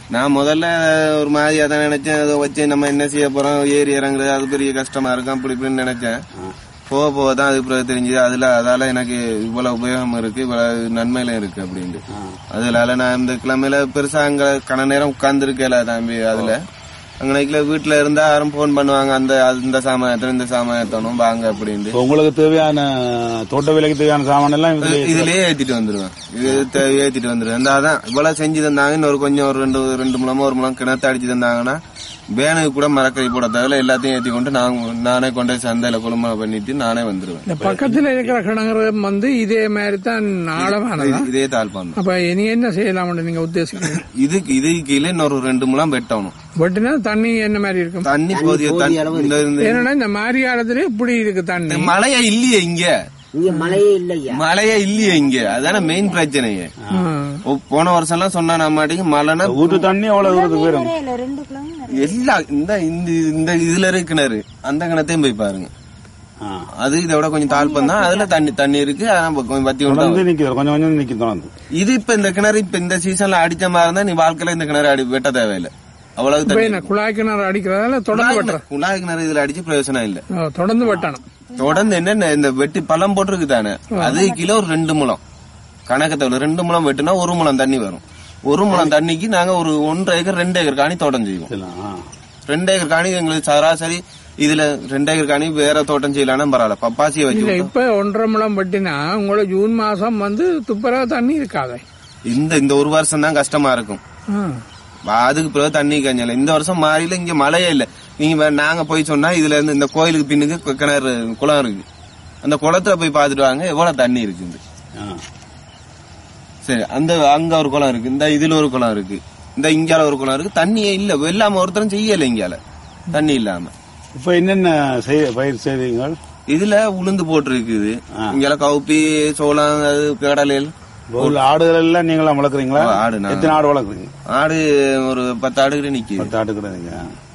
நான் முதல்ல ஒரு மாதிரியா தான் நினைச்சேன் அதை வச்சு நம்ம என்ன செய்ய போறோம் ஏறி இறங்குறது அது பெரிய கஷ்டமா இருக்கும் அப்படி இப்படின்னு நினைச்சேன் போக போக தான் அதுக்கு பிறகு தெரிஞ்சது அதுல அதால எனக்கு இவ்வளவு உபயோகம் இருக்கு இவ்வளவு நன்மையில இருக்கு அப்படின்ட்டு அதனால நான் இந்த கிழமையில பெருசா அங்க கன நேரம் உட்கார்ந்து இருக்கல தம்பி அதுல அங்கனைக்குல வீட்டுல இருந்தா யாரும் போன் பண்ணுவாங்க அந்த இந்த சாமான் இந்த சாமான் ஏத்தணும் வாங்க அப்படின்ட்டு இப்ப உங்களுக்கு தேவையான தோட்ட வேலைக்கு தேவையான சாமான் எல்லாம் இதுல இதுலயே ஏத்திட்டு வந்துருவேன் இது தே- ஏத்திட்டு வந்துருவேன் இந்த அதான் இவ்வளவு செஞ்சு தந்தாங்க இன்னொரு கொஞ்சம் ஒரு ரெண்டு ரெண்டு முழமா ஒரு முழம் கிணத்து அடிச்சு தந்தாங்கன்னா வேனுக்கு கூட மரக்கறி போட தேவையில்ல எல்லாத்தையும் ஏத்தி கொண்டு நான் நானே கொண்டு போய் சந்தையில கொள்முதல் பண்ணிட்டு நானே வந்துருவேன் இந்த பக்கத்துல இருக்கிற கிணறு வந்து இதே மாதிரி தான் ஆழமானதா இது- இதே தாழ்பான் அப்ப இனி என்ன செய்யலாம்னு நீங்க உத்தேசிக்கிறீங்க இதுக்கு இதுக்கு கீழே இன்னொரு ரெண்டு முழம் வெட்டணும் வெட்டினா தண்ணி என்ன மாதிரி இருக்கும் தண்ணி போதிய தண்ணி இந்த- இந்த- ஏன்னா இந்த மாரி காலத்துல இப்படி இருக்கு தண்ணி மழையே இல்லையே இங்க இங்க மழையே இல்லையா மழையே இல்லையே இங்க அதான மெயின் பிரச்சனையே ஆ. ஓ, போன வருஷம் எல்லாம் சொன்னா நம்ம மாட்டேங்க மழைனா ஊட்டு தண்ணி அவ்வளவு தூரத்துக்கு போயிடும் இல்ல ரெண்டு கிலோமீட்டர் எல்லா இந்த இந்த இந்த இதுல இருக்கு கிணறு அந்த கிணத்தையும் போய் பாருங்க ஆ. அது இதை விட கொஞ்சம் தாழ்ப்பம் தான் அதுல தண்ணி தண்ணி இருக்கு அதான் கொஞ்சம் வத்தி விட்டா தொடர்ந்து நிக்குது கொஞ்சம் கொஞ்சம் நிக்கி தொடர்ந்து இது இப்ப இந்த கிணறு இப்ப இந்த சீசன்ல அடிச்ச மாதிரி இருந்தா நீ வாழ்க்கையில இந்த கிணறு அடி வெட்ட தேவையில்லை அவ்வளவு இப்ப தண்ணி என்ன குழாய் கிணறு அடிக்கிறதால தொடர்ந்து வெட்டுறோம் குழாய் கிணறு இதுல அடிச்சு பிரயோஜனம் இல்ல ஆ, தொடர்ந்து வெட்டணும் தொடர்ந்து என்ன இந்த வெட்டி பழம் போட்டிருக்கு தானே அது கிலோ ஒரு ரெண்டு முழம் கணக்கு தவிர ரெண்டு முழம் வெட்டுனா ஒரு முழம் தண்ணி வரும் ஒரு முழம் தண்ணிக்கு நாங்க ஒரு ஒன்றரை ஏக்கர் ரெண்டு ஏக்கர் காணி தோட்டம் செய்வோம் இதெல்லாம், ஆ. ரெண்டு ஏக்கர் காணி எங்களுக்கு சராசரி இதுல ரெண்டு ஏக்கர் காணி வேற தோட்டம் செய்யலாம்னா பரவாயில்ல பப்பாசியை வச்சு இல்ல இப்ப ஒன்றரை முழம் வெட்டினா உங்களுக்கு ஜூன் மாசம் வந்து துப்புரவா தண்ணி இருக்காதே இந்த இந்த ஒரு வருஷம் தான் கஷ்டமா இருக்கும் ஆ. அதுக்கு பிறகு தண்ணி கஞ்சல இந்த வருஷம் மாறில இங்க மழையே இல்ல நீங்க வே- நாங்க போய் சொன்னா இதுல இருந்து இந்த கோயிலுக்கு பின்னுக்கு கு- கிணறு குளம் இருக்கு அந்த குளத்துல போய் பாத்துட்டு வாங்க எவ்வளவு தண்ணி இருக்குது ஆ. சரி அந்த அங்க ஒரு குளம் இருக்கு இந்த இதுல ஒரு குளம் இருக்கு இந்த இங்கால ஒரு குளம் இருக்கு தண்ணியே இல்ல இல்லாம ஒருத்தரும் செய்யல இங்கால தண்ணி இல்லாம இப்ப என்னென்ன செய்- பயிர் செய்வீங்க இதுல உளுந்து போட்டிருக்குது ஆ. இங்கால கவுப்பி சோளம் அது கடலையில் உள்ள ஆடுகள் எல்லாம் நீங்களா வளர்க்குறீங்களா ஆ, ஆடு நான். எத்தனை ஆடு வளர்க்குறீங்க ஆடு ஒரு பத்து ஆடு கிட்ட நிக்குது பத்து ஆடு கிடையாதுங்க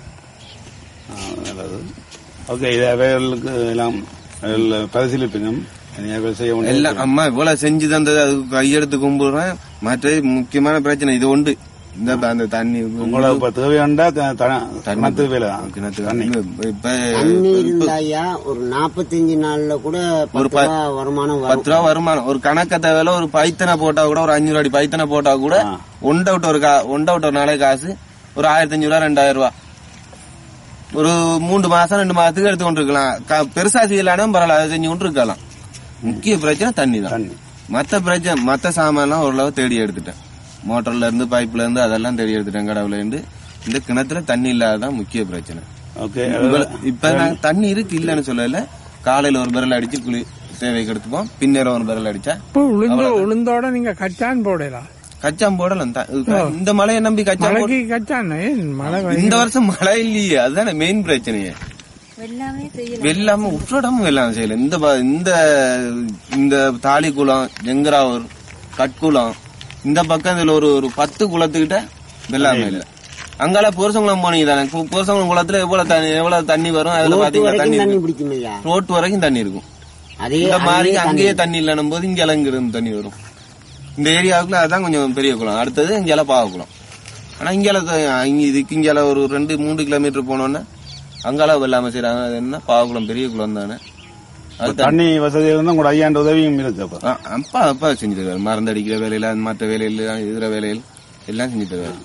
நல்லது ஓகே இது அவைகளுக்கு எல்லாம் அதில் பரிசீலிப்பினும் நீங்கள் செய்ய வேண்டிய எல்லாம் அம்மா இவ்வளவு செஞ்சு தந்தது அது கையெடுத்து கும்பிடுறேன் மற்ற முக்கியமான பிரச்சனை இது உண்டு இந்த அந்த தண்ணி உங்களை இப்ப தேவையாண்டா த- த- கிணத்து வேலை தான் கிணத்துக்கு இப்ப தண்ணி இருந்தாயா ஒரு நாப்பத்தஞ்சு நாள்ல கூட ஒரு பத்து ப- ரூபா வருமானம் வரும் பத்து ரூபா வருமானம் ஒரு கணக்க தேவையில ஒரு பைத்தனை போட்டா கூட ஒரு அஞ்சூறு அடி பைத்தனை போட்டா கூட ஒண்ட விட்டு ஒரு கா ஒண்ட விட்டு ஒரு நாளைக்கு காசு ஒரு ஆயிரத்தி அஞ்சூறு ரூபா ரெண்டாயிரம் ரூபா ஒரு மூன்று மாசம் ரெண்டு மாசத்துக்கு எடுத்து கொண்டு இருக்கலாம் க- பெருசா செய்யலானும் பரவாயில்ல அதை செஞ்சு கொண்டு இருக்கலாம் முக்கிய பிரச்சனை தண்ணி தான் தண்ணி மத்த பிரச்சனை மத்த சாமான்லாம் ஓரளவு தேடி எடுத்துட்டேன் மோட்டர்ல இருந்து பைப்ல இருந்து அதெல்லாம் தேடி எடுத்துட்டேன் கடவுள இருந்து இந்த கிணத்துல தண்ணி இல்லாததான் முக்கிய பிரச்சனை ஓகே இவ்வளவு- இப்ப நான் தண்ணி இருக்கு இல்லன்னு சொல்லல காலையில ஒரு பரல் அடிச்சு குளி தேவைக்கு எடுத்துப்போம் பின்னேரம் ஒரு பரல் அடிச்சா இப்போ உளுந்து உளுந்தோட நீங்க கச்சான் போடலாம் கச்சான் போடலாம் த- இந்த மழையை நம்பி கச்சான் போட- மழைக்கு கச்சான் ஏன் மழை வ- இந்த வருஷம் மழை இல்லையே அதுதானே மெயின் பிரச்சனையே எல்லாமே செய்யலாம் வெள்ளாம உற்றடமும் வெள்ளாம செய்யல இந்த ப- இந்த இந்த தாலிக்குளம் ஜெங்கராவூர் கட்குளம் இந்த பக்கம் இதுல ஒரு ஒரு பத்து குளத்துக்கிட்ட வெள்ளாமை இல்ல அங்கால புருஷங்குளம் போனீங்க தானே பு- புருஷங்குளம் குளத்துல எவ்வளவு தண்ணி எவ்வளவு தண்ணி வரும் அதுல ரோட்டு பாத்தீங்கன்னா தண்ணி வரைக்கும் தண்ணி இருக்கும். பிடிக்கும் ஐயா ரோட்டு வரைக்கும் தண்ணி இருக்கும் அதே இந்த மாதிரி அதே அங்கேயே தண்ணி இல்லைன்னும் போது இங்க இருந்து தண்ணி வரும் இந்த ஏரியாவுக்குள்ள அதான் கொஞ்சம் பெரிய குளம் அடுத்தது இங்கால பாவக்குளம் ஆனா இங்கால த- இங்க இதுக்கு இங்கால ஒரு ரெண்டு மூணு கிலோமீட்டர் போனோன்னா அங்கால வெள்ளாம செய்யறாங்க அது என்ன பாவக்குளம் பெரிய குளம் தானே அது தண்ணி- தண்ணி வசதி இருந்தா உங்களோட ஐயாண்டு உதவியும் இருக்கு அப்ப ஆ, அப்பா அப்பா செஞ்சு தருவாரு மருந்தடிக்கிற வேலையில மற்ற வேலையில இதர வேலையில் எல்லாம் செஞ்சு தருவாரு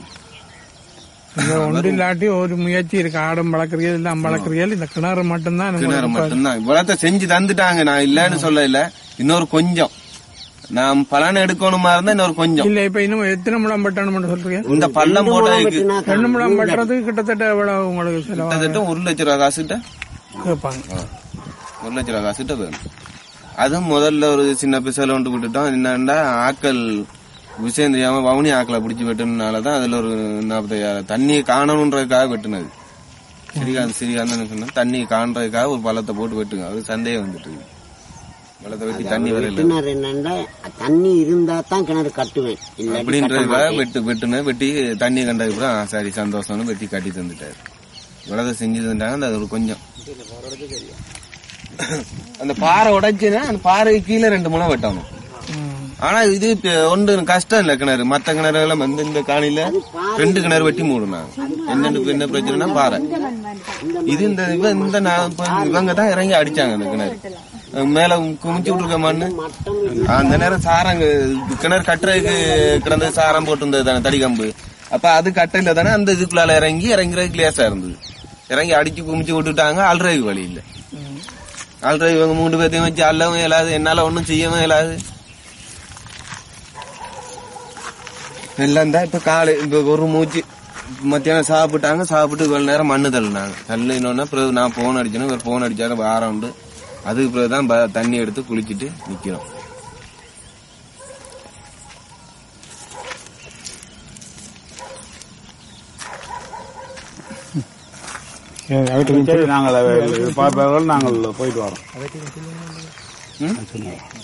இந்த ஒன்று இல்லாட்டி ஒரு முயற்சி இருக்கு ஆடம் வளர்க்குறீர்கள் எல்லாம் வளர்க்குறீர்கள் இந்த கிணறு மட்டும்தான் கிணறு உங்களுக்கு மட்டும்தான் இவ்வளத்த செஞ்சு தந்துட்டாங்க நான் இல்லன்னு சொல்ல இல்ல இன்னொரு கொஞ்சம் நான் பலன் எடுக்கணுமா இருந்தா இன்னொரு கொஞ்சம் இல்ல இப்ப இன்னும் எத்தனை முழம் பட்டணும்னு சொல்றீங்க இந்த பள்ளம் போட்டதுக்கு வெட்டினா ரெண்டு முழம் பட்டுறதுக்கு கிட்டத்தட்ட எவ்வளவு உங்களுக்கு செலவா கிட்டத்தட்ட ஒரு லட்ச ரூபா காசுகிட்ட கேட்பாங்க ஒரு லட்ச ரூபா காசுகிட்ட வேணும் அதுவும் முதல்ல ஒரு சின்ன பிசல் ஒன்று விட்டுட்டோம் என்னன்னா ஆக்கள் விஷயம் தெரியாம வவுனி ஆக்களை பிடிச்சி வெட்டினாலதான் அதுல ஒரு நாற்பத்தையாயிரம் தண்ணியை காணணுன்றதுக்காக வெட்டினது ஸ்ரீகாந்த் ஸ்ரீகாந்த் சொன்னா தண்ணியை காண்றதுக்காக ஒரு பள்ளத்தை போட்டு வெட்டுங்க அது சந்தேகம் வந்துட்டு இருக்கு. பள்ளத்தை வெட்டி தண்ணி வரல கிணறு என்னன்னா தண்ணி இருந்தா தான் கிணறு கட்டுவேன் இல்லாட்டி கட்ட அப்படின்றதுக்காக மாட்டேன். வெட்டு வெட்டுனேன் வெட்டி தண்ணி கண்டதுக்கு அப்புறம் ஆ, சரி சந்தோஷம்னு வெட்டி கட்டி தந்துட்டாரு இவ்வளவு செஞ்சு தந்தாங்க அந்த ஒரு கொஞ்சம் அந்த பாறை உடைச்சுன்னா அந்த பாறைக்கு கீழே ரெண்டு முளை வெட்டணும் ம். ஆனா இது இப்ப ஒன்று கஷ்டம் இல்ல கிணறு மத்த கிணறு எல்லாம் வந்து இந்த காணில ரெண்டு கிணறு வெட்டி மூடுனாங்க என்னன்னு இப்ப என்ன பிரச்சனைனா பாறை இது இந்த இவ இந்த நா- இப்ப இவங்க தான் இறங்கி அடிச்சாங்க அந்த கிணறு மேல குமிச்சு விட்டுருக்க மண்ணு அந்த நேரம் சாரங்க கிணறு கட்டுறதுக்கு கிடந்த சாரம் போட்டிருந்தது தானே தடி கம்பு அப்ப அது கட்டையில தானே அந்த இதுக்குள்ளால இறங்கி இறங்குறதுக்கு லேசா இருந்தது இறங்கி அடிச்சு குமிச்சு விட்டுட்டாங்க அல்றதுக்கு வழி இல்ல அல்றது இவங்க மூணு பேர்த்தையும் வச்சு அள்ளவும் இயலாது என்னால ஒண்ணும் செய்யவும் இயலாது எல்லாம் தான் இப்ப காலை இப்ப ஒரு மூச்சு மத்தியானம் சாப்பிட்டாங்க சாப்பிட்டு இவ்வளவு நேரம் மண்ணு தள்ளினாங்க தள்ளினோன்னா பிறகு நான் போன் அடிச்சேன் ஒரு போன் அடிச்சாரு வாரம் உண்டு அதுக்கு பிறகு தான் ப- தண்ணி எடுத்து குளிச்சிட்டு நிக்கிறோம் சரி நாங்கள் பார்ப்பவர்கள் நாங்கள் போயிட்டு வரோம் ம்? சொன்னோம்